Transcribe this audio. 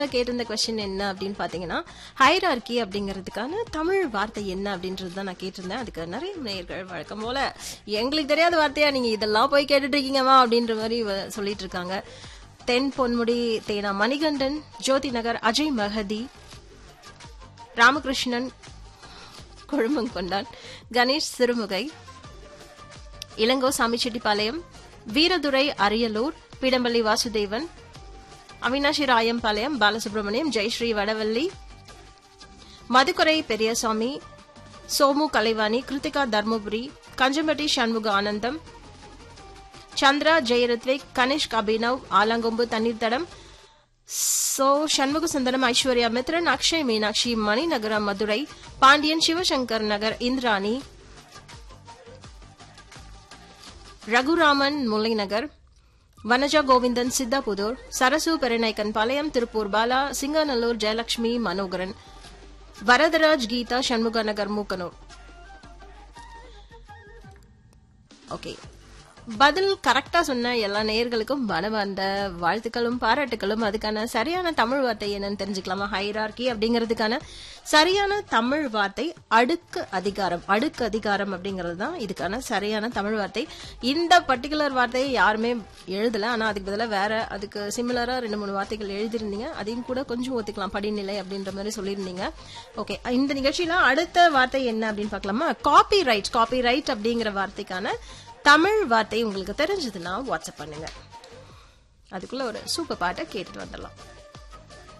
கேட்டிருந்த கொஸ்டின் என்ன அப்படின்னு பாத்தீங்கன்னா ஹைரார்கி அப்படிங்கிறதுக்கான தமிழ் வார்த்தை என்ன அப்படின்றது தான் நான் கேட்டிருந்தேன் அதுக்கு நிறைய நேயர்கள் வழக்கம் போல எங்களுக்கு தெரியாத வார்த்தையா நீங்க இதெல்லாம் போய் கேட்டுட்டு இருக்கீங்கம்மா அப்படின்ற மாதிரி இவ- சொல்லிட்டு இருக்காங்க தென் பொன்முடி தேனா மணிகண்டன் ஜோதி நகர் அஜய் மகதி ராமகிருஷ்ணன் கொழுமங்கொண்டான் கணேஷ் சிறுமுகை இளங்கோ சாமிச்செட்டிப்பாளையம் வீரதுரை அரியலூர் பீடம்பள்ளி வாசுதேவன் அவினாஷி ராயம்பாளையம் பாலசுப்ரமணியம் ஜெயஸ்ரீ வடவள்ளி மதுக்கரை பெரியசாமி சோமு கலைவாணி கிருத்திகா தர்மபுரி கஞ்சம்பட்டி சண்முக ஆனந்தம் சந்திரா ஜெயரத்விக் கனிஷ்க் அபினவ் ஆலங்கொம்பு தண்ணீர் தடம் சோ சண்முக சுந்தரம் ஐஸ்வர்யா மித்ரன் அக்ஷய் மீனாட்சி மணிநகரம் மதுரை பாண்டியன் சிவசங்கர் நகர் இந்திராணி ரகுராமன் முல்லைநகர் வனஜா கோவிந்தன் சித்தாபுதூர் சரசு பெருநாய்க்கன் பாளையம் திருப்பூர் பாலா சிங்காநல்லூர் ஜெயலட்சுமி மனோகரன் வரதராஜ் கீதா சண்முக நகர் மூக்கனூர் ஓகே பதில் கரெக்டா சொன்ன எல்லா நேயர்களுக்கும் மனமார்ந்த வாழ்த்துக்களும் பாராட்டுகளும் அதுக்கான சரியான தமிழ் வார்த்தை என்னன்னு தெரிஞ்சுக்கலாமா ஹைரார்கி அப்படிங்கிறதுக்கான சரியான தமிழ் வார்த்தை அடுக்கு அதிகாரம் அடுக்கு அதிகாரம் அப்படிங்கிறது தான் இதுக்கான சரியான தமிழ் வார்த்தை இந்த பர்டிகுலர் வார்த்தையை யாருமே எழுதல ஆனா அதுக்கு பதிலா வேற அதுக்கு சிமிலரா ரெண்டு மூணு வார்த்தைகள் எழுதிருந்தீங்க அதையும் கூட கொஞ்சம் ஒத்துக்கலாம் படிநிலை அப்படின்ற மாதிரி சொல்லியிருந்தீங்க ஓகே இந்த நிகழ்ச்சியில அடுத்த வார்த்தை என்ன அப்படின்னு பார்க்கலாமா காப்பி ரைட் காப்பி ரைட் அப்படிங்கிற வார்த்தைக்கான தமிழ் வார்த்தை உங்களுக்கு தெரிஞ்சதுன்னா வாட்ஸ்அப் பண்ணுங்க அதுக்குள்ள ஒரு சூப்பர் பாட்டை கேட்டுட்டு வந்துடலாம்